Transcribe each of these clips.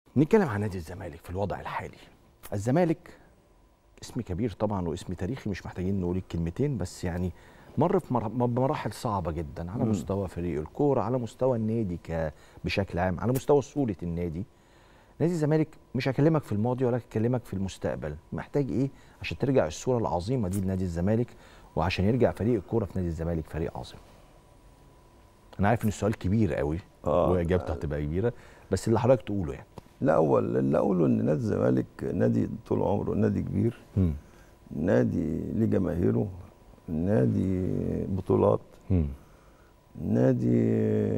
نتكلم عن نادي الزمالك في الوضع الحالي الزمالك اسم كبير طبعا واسم تاريخي مش محتاجين نقول الكلمتين بس يعني مر في مر- بمراحل صعبة جدا على مم. مستوى فريق الكورة على مستوى النادي ك بشكل عام على مستوى صورة النادي نادي الزمالك مش هكلمك في الماضي ولا هكلمك في المستقبل محتاج ايه عشان ترجع الصورة العظيمة دي لنادي الزمالك وعشان يرجع فريق الكورة في نادي الزمالك فريق عظيم انا عارف ان السؤال كبير قوي آه. واجابته هتبقى كبيرة بس اللي حضرتك تقوله يعني لا اول اللي اقوله ان نادي الزمالك نادي طول عمره نادي كبير مم. نادي ليه جماهيره نادي بطولات مم. نادي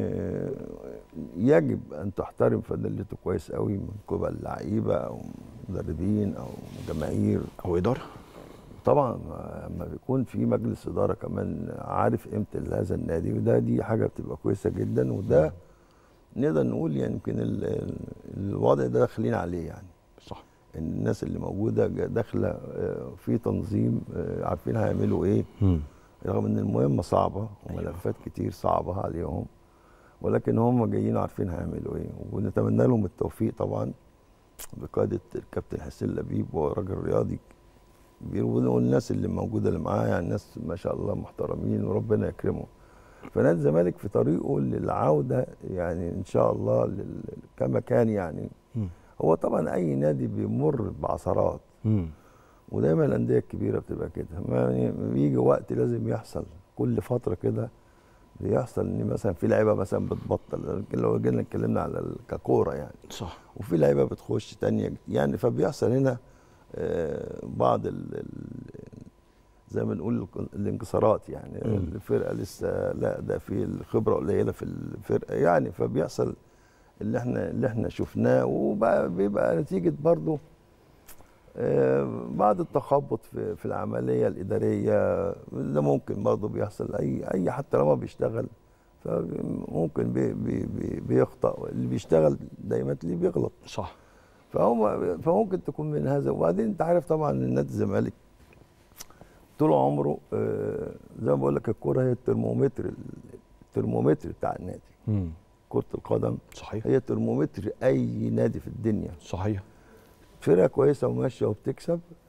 يجب ان تحترم فانيلته كويس قوي من قبل لعيبه او مدربين او جماهير او اداره طبعا لما بيكون في مجلس اداره كمان عارف قيمه هذا النادي وده دي حاجه بتبقى كويسه جدا وده نقدر نقول يعني يمكن ال- ال- الوضع ده داخلين عليه يعني صح ان الناس اللي موجوده جا- داخله آه، في تنظيم آه، عارفين هيعملوا ايه مم. رغم ان المهمه صعبه وملفات كتير صعبه عليهم ولكن هم جايين عارفين هيعملوا ايه ونتمنى لهم التوفيق طبعا بقياده الكابتن حسين لبيب وهو راجل رياضي كبير والناس اللي موجوده اللي معاه يعني ناس ما شاء الله محترمين وربنا يكرمهم فنادي الزمالك في طريقه للعوده يعني ان شاء الله لل- كما كان يعني مم. هو طبعا اي نادي بيمر بعثرات مم. ودايما الانديه الكبيره بتبقى كده ما يعني بيجي وقت لازم يحصل كل فتره كده بيحصل ان مثلا في لعيبه مثلا بتبطل لكن لو جينا اتكلمنا على ال- ككوره يعني صح وفي لعيبه بتخش تانية يعني فبيحصل هنا آه، بعض ال ال زي ما نقول ال- الانكسارات يعني مم. الفرقه لسه لا ده في الخبره قليله في الفرقه يعني فبيحصل اللي احنا اللي احنا شفناه وبقى بيبقى نتيجه برضه آه، بعض التخبط في في العمليه الاداريه ده ممكن برضه بيحصل اي اي حتى لما بيشتغل فممكن بي بي بي بيخطأ اللي بيشتغل دايما اللي بيغلط صح فهم فممكن تكون من هذا وبعدين انت عارف طبعا ان نادي الزمالك طول عمره آه، زي ما بقول لك الكوره هي الترمومتر الترمومتر بتاع النادي مم. كره القدم صحيح هي ترمومتر اي نادي في الدنيا صحيح فرقه كويسه وماشيه وبتكسب